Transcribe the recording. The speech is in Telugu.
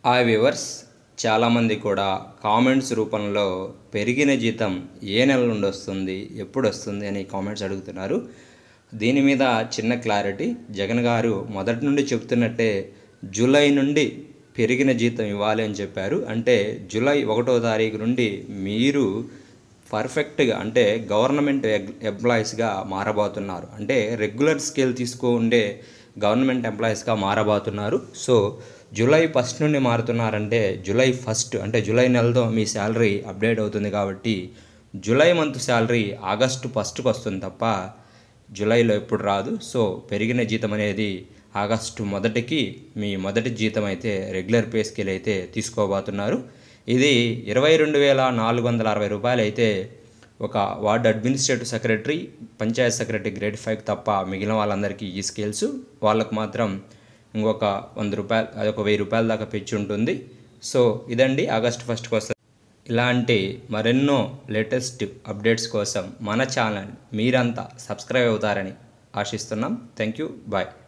హాయ్ వ్యూవర్స్ చాలామంది కూడా కామెంట్స్ రూపంలో పెరిగిన జీతం ఏ నెల నుండి వస్తుంది ఎప్పుడు వస్తుంది అని కామెంట్స్ అడుగుతున్నారు దీని మీద చిన్న క్లారిటీ జగన్ గారు మొదటి నుండి చెప్తున్నట్టే జూలై నుండి పెరిగిన జీతం ఇవ్వాలి అని చెప్పారు అంటే జూలై ఒకటో తారీఖు నుండి మీరు పర్ఫెక్ట్గా అంటే గవర్నమెంట్ ఎంప్లాయీస్గా మారబోతున్నారు అంటే రెగ్యులర్ స్కేల్ తీసుకో ఉండే గవర్నమెంట్ ఎంప్లాయీస్గా మారబోతున్నారు సో జూలై ఫస్ట్ నుండి మారుతున్నారంటే జూలై ఫస్ట్ అంటే జూలై నెలతో మీ శాలరీ అప్డేట్ అవుతుంది కాబట్టి జూలై మంత్ శాలరీ ఆగస్టు ఫస్ట్కి వస్తుంది తప్ప జూలైలో ఎప్పుడు రాదు సో పెరిగిన జీతం అనేది ఆగస్టు మొదటికి మీ మొదటి జీతం అయితే రెగ్యులర్ పే స్కేల్ అయితే తీసుకోబోతున్నారు ఇది ఇరవై రెండు వేల నాలుగు వందల అరవై రూపాయలు అయితే ఒక ward administrative secretary panchayat secretary grade five తప్ప మిగిలిన వాళ్ళందరికీ ఈ స్కేల్స్ వాళ్ళకు మాత్రం ఇంకొక వంద రూపాయలు అదొక వెయ్యి రూపాయల దాకా పెంచి ఉంటుంది సో ఇదండి ఆగస్ట్ ఫస్ట్కి వస్తుంది ఇలాంటి మరెన్నో లేటెస్ట్ అప్డేట్స్ కోసం మన ఛానల్ మీరంతా సబ్స్క్రైబ్ అవుతారని ఆశిస్తున్నాం థ్యాంక్ యూ బాయ్